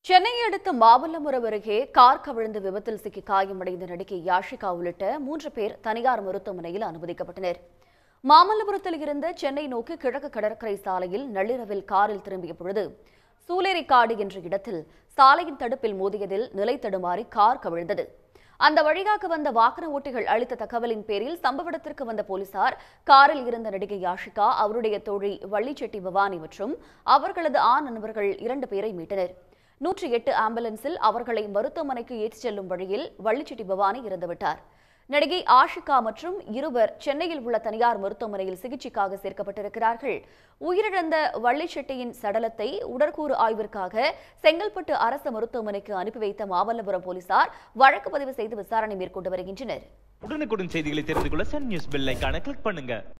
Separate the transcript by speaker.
Speaker 1: சென்னையை அடுத்த மாமல்லபுரம் அருகே கார் கவிழ்ந்து விபத்தில் சிக்கி காயமடைந்த நடிகை யாஷிகா உள்ளிட்ட மூன்று பேர் தனியார் மருத்துவமனையில் அனுமதிக்கப்பட்டனர் மாமல்லபுரத்தில் இருந்து சென்னை நோக்கி கிழக்கு கடற்கரை சாலையில் நள்ளிரவில் காரில் திரும்பிய பொழுது சூலேரிக்காடு என்ற இடத்தில் சாலையின் தடுப்பில் மோதியதில் நிலை தடுமாறி கார் கவிழ்ந்தது அந்த வழியாக வந்த வாகன ஓட்டிகள் அளித்த தகவலின் பேரில் சம்பவ இடத்திற்கு வந்த போலீசார் காரில் இருந்த நடிகை யாஷிகா அவருடைய தோழி வள்ளிச்செட்டி பவானி மற்றும் அவர்களது ஆண் நண்பர்கள் இரண்டு பேரை மீட்டனர் நூற்றி எட்டு ஆம்புலன்ஸில் அவர்களை மருத்துவமனைக்கு ஏற்றிச் செல்லும் வழியில் வள்ளிச்செட்டி பவானி இறந்துவிட்டார் நடிகை ஆஷிகா மற்றும் இருவர் சென்னையில் உள்ள தனியார் மருத்துவமனையில் சிகிச்சைக்காக சேர்க்கப்பட்டிருக்கிறார்கள் உயிரிழந்த வள்ளிச்செட்டியின் சடலத்தை உடற்கூறு ஆய்விற்காக செங்கல்பட்டு அரசு மருத்துவமனைக்கு அனுப்பி வைத்த மாமல்லபுரம் போலீசார் வழக்கு பதிவு செய்து விசாரணை மேற்கொண்டு வருகின்றனர்
Speaker 2: உடனுக்குடன் செய்திகளை தெரிந்து கொள்ள சன் நியூஸ் பெல் ஐகானை கிளிக் பண்ணுங்க